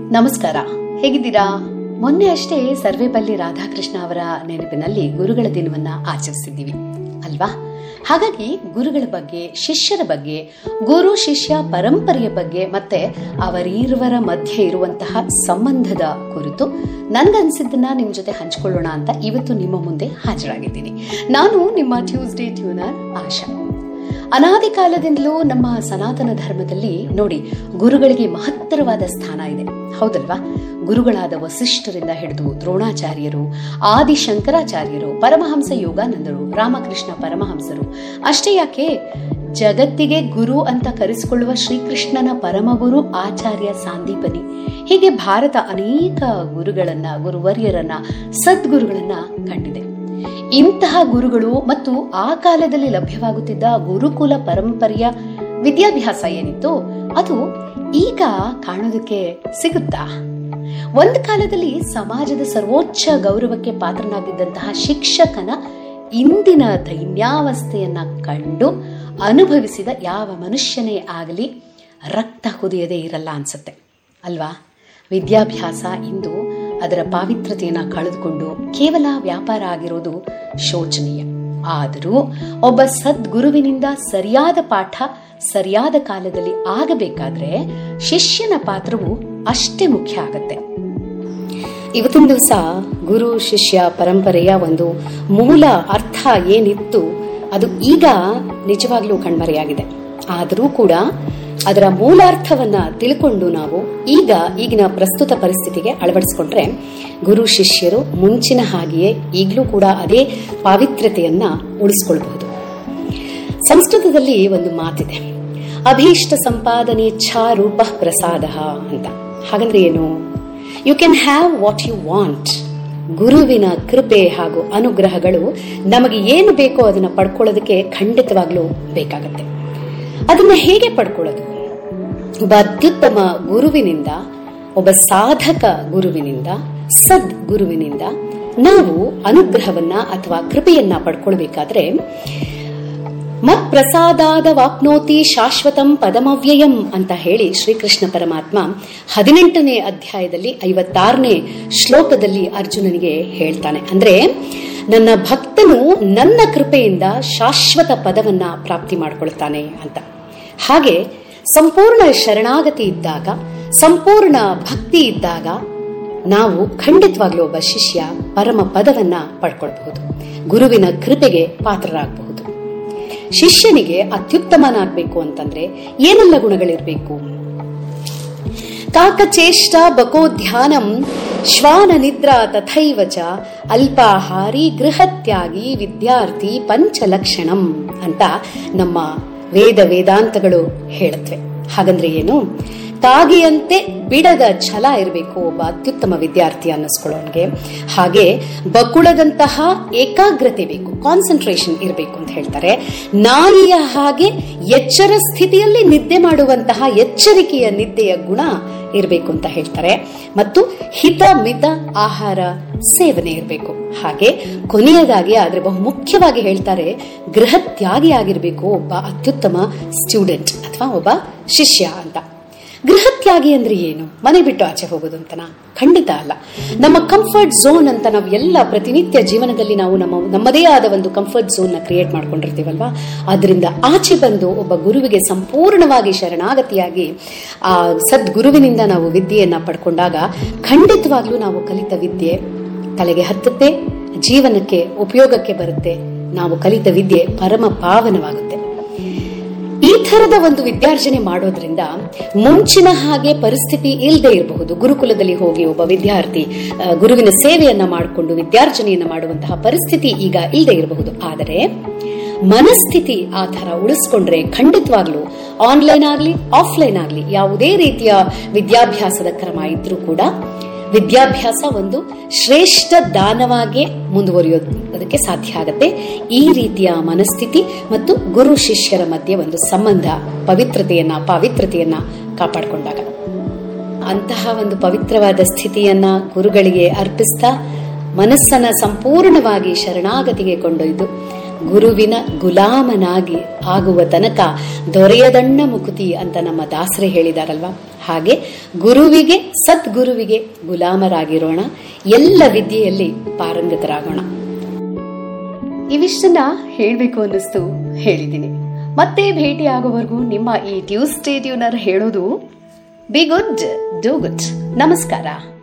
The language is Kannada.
ನಮಸ್ಕಾರ ಹೇಗಿದ್ದೀರಾ ಮೊನ್ನೆ ಅಷ್ಟೇ ಸರ್ವೇಪಲ್ಲಿ ರಾಧಾಕೃಷ್ಣ ಅವರ ನೆನಪಿನಲ್ಲಿ ಗುರುಗಳ ದಿನವನ್ನ ಆಚರಿಸಿದ್ದೀವಿ ಅಲ್ವಾ ಹಾಗಾಗಿ ಗುರುಗಳ ಬಗ್ಗೆ ಶಿಷ್ಯರ ಬಗ್ಗೆ ಗುರು ಶಿಷ್ಯ ಪರಂಪರೆಯ ಬಗ್ಗೆ ಮತ್ತೆ ಅವರೀರ್ವರ ಮಧ್ಯೆ ಇರುವಂತಹ ಸಂಬಂಧದ ಕುರಿತು ನನ್ಗನ್ಸಿದ್ದನ್ನ ನಿಮ್ ಜೊತೆ ಹಂಚಿಕೊಳ್ಳೋಣ ಅಂತ ಇವತ್ತು ನಿಮ್ಮ ಮುಂದೆ ಹಾಜರಾಗಿದ್ದೀನಿ ನಾನು ನಿಮ್ಮ ಟ್ಯೂಸ್ಡೇ ಟ್ಯೂನರ್ ಆಶಾ ಅನಾದಿ ಕಾಲದಿಂದಲೂ ನಮ್ಮ ಸನಾತನ ಧರ್ಮದಲ್ಲಿ ನೋಡಿ ಗುರುಗಳಿಗೆ ಮಹತ್ತರವಾದ ಸ್ಥಾನ ಇದೆ ಹೌದಲ್ವಾ ಗುರುಗಳಾದ ವಸಿಷ್ಠರಿಂದ ಹಿಡಿದು ದ್ರೋಣಾಚಾರ್ಯರು ಆದಿ ಶಂಕರಾಚಾರ್ಯರು ಪರಮಹಂಸ ಯೋಗಾನಂದರು ರಾಮಕೃಷ್ಣ ಪರಮಹಂಸರು ಅಷ್ಟೇ ಯಾಕೆ ಜಗತ್ತಿಗೆ ಗುರು ಅಂತ ಕರೆಸಿಕೊಳ್ಳುವ ಶ್ರೀಕೃಷ್ಣನ ಪರಮಗುರು ಆಚಾರ್ಯ ಸಾಂದೀಪನಿ ಹೀಗೆ ಭಾರತ ಅನೇಕ ಗುರುಗಳನ್ನ ಗುರುವರ್ಯರನ್ನ ಸದ್ಗುರುಗಳನ್ನ ಕಂಡಿದೆ ಇಂತಹ ಗುರುಗಳು ಮತ್ತು ಆ ಕಾಲದಲ್ಲಿ ಲಭ್ಯವಾಗುತ್ತಿದ್ದ ಗುರುಕುಲ ಪರಂಪರೆಯ ವಿದ್ಯಾಭ್ಯಾಸ ಏನಿತ್ತು ಅದು ಈಗ ಕಾಣೋದಕ್ಕೆ ಸಿಗುತ್ತಾ ಒಂದು ಕಾಲದಲ್ಲಿ ಸಮಾಜದ ಸರ್ವೋಚ್ಚ ಗೌರವಕ್ಕೆ ಪಾತ್ರನಾಗಿದ್ದಂತಹ ಶಿಕ್ಷಕನ ಇಂದಿನ ದೈನ್ಯಾವಸ್ಥೆಯನ್ನ ಕಂಡು ಅನುಭವಿಸಿದ ಯಾವ ಮನುಷ್ಯನೇ ಆಗಲಿ ರಕ್ತ ಕುದಿಯದೇ ಇರಲ್ಲ ಅನ್ಸುತ್ತೆ ಅಲ್ವಾ ವಿದ್ಯಾಭ್ಯಾಸ ಇಂದು ಅದರ ಪಾವಿತ್ರತೆಯನ್ನು ಕಳೆದುಕೊಂಡು ಕೇವಲ ವ್ಯಾಪಾರ ಆಗಿರೋದು ಶೋಚನೀಯ ಆದರೂ ಒಬ್ಬ ಸದ್ಗುರುವಿನಿಂದ ಸರಿಯಾದ ಪಾಠ ಸರಿಯಾದ ಕಾಲದಲ್ಲಿ ಆಗಬೇಕಾದ್ರೆ ಶಿಷ್ಯನ ಪಾತ್ರವು ಅಷ್ಟೇ ಮುಖ್ಯ ಆಗತ್ತೆ ಇವತ್ತಿನ ದಿವಸ ಗುರು ಶಿಷ್ಯ ಪರಂಪರೆಯ ಒಂದು ಮೂಲ ಅರ್ಥ ಏನಿತ್ತು ಅದು ಈಗ ನಿಜವಾಗ್ಲೂ ಕಣ್ಮರೆಯಾಗಿದೆ ಆದರೂ ಕೂಡ ಅದರ ಮೂಲಾರ್ಥವನ್ನ ತಿಳ್ಕೊಂಡು ನಾವು ಈಗ ಈಗಿನ ಪ್ರಸ್ತುತ ಪರಿಸ್ಥಿತಿಗೆ ಅಳವಡಿಸಿಕೊಂಡ್ರೆ ಗುರು ಶಿಷ್ಯರು ಮುಂಚಿನ ಹಾಗೆಯೇ ಈಗಲೂ ಕೂಡ ಅದೇ ಪಾವಿತ್ರ್ಯತೆಯನ್ನ ಉಳಿಸ್ಕೊಳ್ಬಹುದು ಸಂಸ್ಕೃತದಲ್ಲಿ ಒಂದು ಮಾತಿದೆ ಅಭೀಷ್ಟ ಸಂಪಾದನೆ ರೂಪ ಪ್ರಸಾದ ಅಂತ ಹಾಗಂದ್ರೆ ಏನು you can have what you want ಗುರುವಿನ ಕೃಪೆ ಹಾಗೂ ಅನುಗ್ರಹಗಳು ನಮಗೆ ಏನು ಬೇಕೋ ಅದನ್ನ ಪಡ್ಕೊಳ್ಳೋದಕ್ಕೆ ಖಂಡಿತವಾಗ್ಲೂ ಬೇಕಾಗತ್ತೆ ಅದನ್ನ ಹೇಗೆ ಪಡ್ಕೊಳ್ಳೋದು ಒಬ್ಬ ಅತ್ಯುತ್ತಮ ಗುರುವಿನಿಂದ ಒಬ್ಬ ಸಾಧಕ ಗುರುವಿನಿಂದ ಸದ್ ಗುರುವಿನಿಂದ ನಾವು ಅನುಗ್ರಹವನ್ನ ಅಥವಾ ಕೃಪೆಯನ್ನ ಪಡ್ಕೊಳ್ಬೇಕಾದ್ರೆ ಮತ್ ಪ್ರಸಾದಾದ ವಾಪ್ನೋತಿ ಶಾಶ್ವತಂ ಪದಮವ್ಯಯಂ ಅಂತ ಹೇಳಿ ಶ್ರೀಕೃಷ್ಣ ಪರಮಾತ್ಮ ಹದಿನೆಂಟನೇ ಅಧ್ಯಾಯದಲ್ಲಿ ಐವತ್ತಾರನೇ ಶ್ಲೋಕದಲ್ಲಿ ಅರ್ಜುನನಿಗೆ ಹೇಳ್ತಾನೆ ಅಂದ್ರೆ ನನ್ನ ಭಕ್ತನು ನನ್ನ ಕೃಪೆಯಿಂದ ಶಾಶ್ವತ ಪದವನ್ನ ಪ್ರಾಪ್ತಿ ಮಾಡಿಕೊಳ್ತಾನೆ ಅಂತ ಹಾಗೆ ಸಂಪೂರ್ಣ ಶರಣಾಗತಿ ಇದ್ದಾಗ ಸಂಪೂರ್ಣ ಭಕ್ತಿ ಇದ್ದಾಗ ನಾವು ಖಂಡಿತವಾಗ್ಲೂ ಒಬ್ಬ ಶಿಷ್ಯ ಪರಮ ಪದವನ್ನ ಪಡ್ಕೊಳ್ಬಹುದು ಗುರುವಿನ ಕೃಪೆಗೆ ಪಾತ್ರರಾಗಬಹುದು ಶಿಷ್ಯನಿಗೆ ಅತ್ಯುತ್ತಮನಾಗಬೇಕು ಅಂತಂದ್ರೆ ಏನೆಲ್ಲ ಗುಣಗಳಿರ್ಬೇಕು ಕಾಕಚೇಷ್ಟ ಬಕೋಧ್ಯಾನಂ ಶ್ವಾನ ನಿದ್ರಾ ತಥೈವ ಚ ಅಲ್ಪಾಹಾರಿ ಗೃಹತ್ಯಾಗಿ ವಿದ್ಯಾರ್ಥಿ ಪಂಚಲಕ್ಷಣಂ ಅಂತ ನಮ್ಮ ವೇದ ವೇದಾಂತಗಳು ಹೇಳುತ್ತವೆ ಹಾಗಂದ್ರೆ ಏನು ಕಾಗಿಯಂತೆ ಬಿಡದ ಛಲ ಇರಬೇಕು ಒಬ್ಬ ಅತ್ಯುತ್ತಮ ವಿದ್ಯಾರ್ಥಿ ಅನ್ನಿಸ್ಕೊಳ್ಳೋನ್ಗೆ ಹಾಗೆ ಬಕುಳದಂತಹ ಏಕಾಗ್ರತೆ ಬೇಕು ಕಾನ್ಸಂಟ್ರೇಷನ್ ಇರಬೇಕು ಅಂತ ಹೇಳ್ತಾರೆ ನಾಯಿಯ ಹಾಗೆ ಎಚ್ಚರ ಸ್ಥಿತಿಯಲ್ಲಿ ನಿದ್ದೆ ಮಾಡುವಂತಹ ಎಚ್ಚರಿಕೆಯ ನಿದ್ದೆಯ ಗುಣ ಇರಬೇಕು ಅಂತ ಹೇಳ್ತಾರೆ ಮತ್ತು ಹಿತ ಮಿತ ಆಹಾರ ಸೇವನೆ ಇರಬೇಕು ಹಾಗೆ ಕೊನೆಯದಾಗಿ ಆದ್ರೆ ಬಹು ಮುಖ್ಯವಾಗಿ ಹೇಳ್ತಾರೆ ಗೃಹ ತ್ಯಾಗಿ ಆಗಿರ್ಬೇಕು ಒಬ್ಬ ಅತ್ಯುತ್ತಮ ಸ್ಟೂಡೆಂಟ್ ಅಥವಾ ಒಬ್ಬ ಶಿಷ್ಯ ಅಂತ ಗೃಹ ತ್ಯಾಗಿ ಅಂದ್ರೆ ಏನು ಮನೆ ಬಿಟ್ಟು ಆಚೆ ಹೋಗೋದು ಅಂತನಾ ಖಂಡಿತ ಅಲ್ಲ ನಮ್ಮ ಕಂಫರ್ಟ್ ಝೋನ್ ಅಂತ ನಾವು ಎಲ್ಲ ಪ್ರತಿನಿತ್ಯ ಜೀವನದಲ್ಲಿ ನಾವು ನಮ್ಮ ನಮ್ಮದೇ ಆದ ಒಂದು ಕಂಫರ್ಟ್ ಝೋನ್ ನ ಕ್ರಿಯೇಟ್ ಮಾಡ್ಕೊಂಡಿರ್ತೀವಲ್ವಾ ಅದರಿಂದ ಆಚೆ ಬಂದು ಒಬ್ಬ ಗುರುವಿಗೆ ಸಂಪೂರ್ಣವಾಗಿ ಶರಣಾಗತಿಯಾಗಿ ಆ ಸದ್ಗುರುವಿನಿಂದ ನಾವು ವಿದ್ಯೆಯನ್ನ ಪಡ್ಕೊಂಡಾಗ ಖಂಡಿತವಾಗ್ಲೂ ನಾವು ಕಲಿತ ವಿದ್ಯೆ ತಲೆಗೆ ಹತ್ತುತ್ತೆ ಜೀವನಕ್ಕೆ ಉಪಯೋಗಕ್ಕೆ ಬರುತ್ತೆ ನಾವು ಕಲಿತ ವಿದ್ಯೆ ಪರಮ ಪಾವನವಾಗುತ್ತೆ ಈ ತರದ ಒಂದು ವಿದ್ಯಾರ್ಜನೆ ಮಾಡೋದ್ರಿಂದ ಮುಂಚಿನ ಹಾಗೆ ಪರಿಸ್ಥಿತಿ ಇಲ್ಲದೆ ಇರಬಹುದು ಗುರುಕುಲದಲ್ಲಿ ಹೋಗಿ ಒಬ್ಬ ವಿದ್ಯಾರ್ಥಿ ಗುರುವಿನ ಸೇವೆಯನ್ನ ಮಾಡಿಕೊಂಡು ವಿದ್ಯಾರ್ಜನೆಯನ್ನ ಮಾಡುವಂತಹ ಪರಿಸ್ಥಿತಿ ಈಗ ಇಲ್ಲದೆ ಇರಬಹುದು ಆದರೆ ಮನಸ್ಥಿತಿ ಆ ತರ ಉಳಿಸ್ಕೊಂಡ್ರೆ ಖಂಡಿತವಾಗ್ಲೂ ಆನ್ಲೈನ್ ಆಗ್ಲಿ ಆಫ್ಲೈನ್ ಆಗ್ಲಿ ಯಾವುದೇ ರೀತಿಯ ವಿದ್ಯಾಭ್ಯಾಸದ ಕ್ರಮ ಇದ್ರೂ ಕೂಡ ವಿದ್ಯಾಭ್ಯಾಸ ಒಂದು ಶ್ರೇಷ್ಠ ದಾನವಾಗಿ ಮುಂದುವರಿಯೋದಕ್ಕೆ ಸಾಧ್ಯ ಆಗತ್ತೆ ಈ ರೀತಿಯ ಮನಸ್ಥಿತಿ ಮತ್ತು ಗುರು ಶಿಷ್ಯರ ಮಧ್ಯೆ ಒಂದು ಸಂಬಂಧ ಪವಿತ್ರತೆಯನ್ನ ಪಾವಿತ್ರತೆಯನ್ನ ಕಾಪಾಡಿಕೊಂಡಾಗ ಅಂತಹ ಒಂದು ಪವಿತ್ರವಾದ ಸ್ಥಿತಿಯನ್ನ ಗುರುಗಳಿಗೆ ಅರ್ಪಿಸ್ತಾ ಮನಸ್ಸನ್ನ ಸಂಪೂರ್ಣವಾಗಿ ಶರಣಾಗತಿಗೆ ಕೊಂಡೊಯ್ದು ಗುರುವಿನ ಗುಲಾಮನಾಗಿ ಆಗುವ ತನಕ ದೊರೆಯದಣ್ಣ ಮುಕುತಿ ಅಂತ ನಮ್ಮ ದಾಸರೇ ಹೇಳಿದಾರಲ್ವಾ ಹಾಗೆ ಗುರುವಿಗೆ ಸದ್ಗುರುವಿಗೆ ಗುಲಾಮರಾಗಿರೋಣ ಎಲ್ಲ ವಿದ್ಯೆಯಲ್ಲಿ ಪಾರಂಗತರಾಗೋಣ ಇವಿಷ್ಟನ್ನ ಹೇಳಬೇಕು ಅನ್ನಿಸ್ತು ಹೇಳಿದ್ದೀನಿ ಮತ್ತೆ ಭೇಟಿ ಆಗೋವರೆಗೂ ನಿಮ್ಮ ಈ ಟ್ಯೂಸ್ಡೇ ಟ್ಯೂನರ್ ಹೇಳೋದು ಬಿ ಗುಡ್ ಡೂ ಗುಡ್ ನಮಸ್ಕಾರ